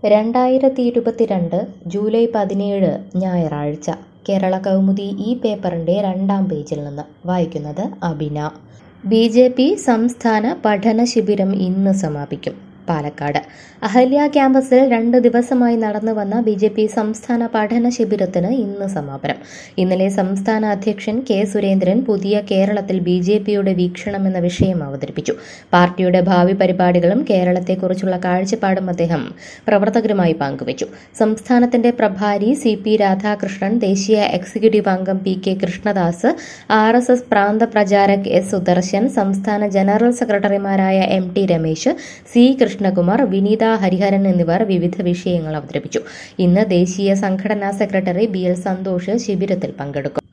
രണ്ടായിരത്തി ഇരുപത്തിരണ്ട് ജൂലൈ പതിനേഴ് ഞായറാഴ്ച കേരള കൗമുദി ഈ പേപ്പറിൻ്റെ രണ്ടാം പേജിൽ നിന്ന് വായിക്കുന്നത് അബിന ബി ജെ പി സംസ്ഥാന പഠന ശിബിരം ഇന്ന് സമാപിക്കും പാലക്കാട് അഹല്യ ക്യാമ്പസിൽ രണ്ട് ദിവസമായി നടന്നു വന്ന ബി ജെ പി സംസ്ഥാന പഠന ശിബിരത്തിന് ഇന്ന് സമാപനം ഇന്നലെ സംസ്ഥാന അധ്യക്ഷൻ കെ സുരേന്ദ്രൻ പുതിയ കേരളത്തിൽ ബി ജെ പിയുടെ വീക്ഷണം എന്ന വിഷയം അവതരിപ്പിച്ചു പാർട്ടിയുടെ ഭാവി പരിപാടികളും കേരളത്തെക്കുറിച്ചുള്ള കാഴ്ചപ്പാടും അദ്ദേഹം പ്രവർത്തകരുമായി പങ്കുവച്ചു സംസ്ഥാനത്തിന്റെ പ്രഭാരി സി പി രാധാകൃഷ്ണൻ ദേശീയ എക്സിക്യൂട്ടീവ് അംഗം P K Krishnadas R S S Pranth Pracharak S Sudarshan സംസ്ഥാന ജനറൽ സെക്രട്ടറിമാരായ M T Ramesh C Krishnakumar Vineetha Hariharan എന്നിവർ വിവിധ വിഷയങ്ങൾ അവതരിപ്പിച്ചു ഇന്ന് ദേശീയ സംഘടനാ സെക്രട്ടറി ബി എൽ സന്തോഷ് ശിബിരത്തിൽ പങ്കെടുക്കും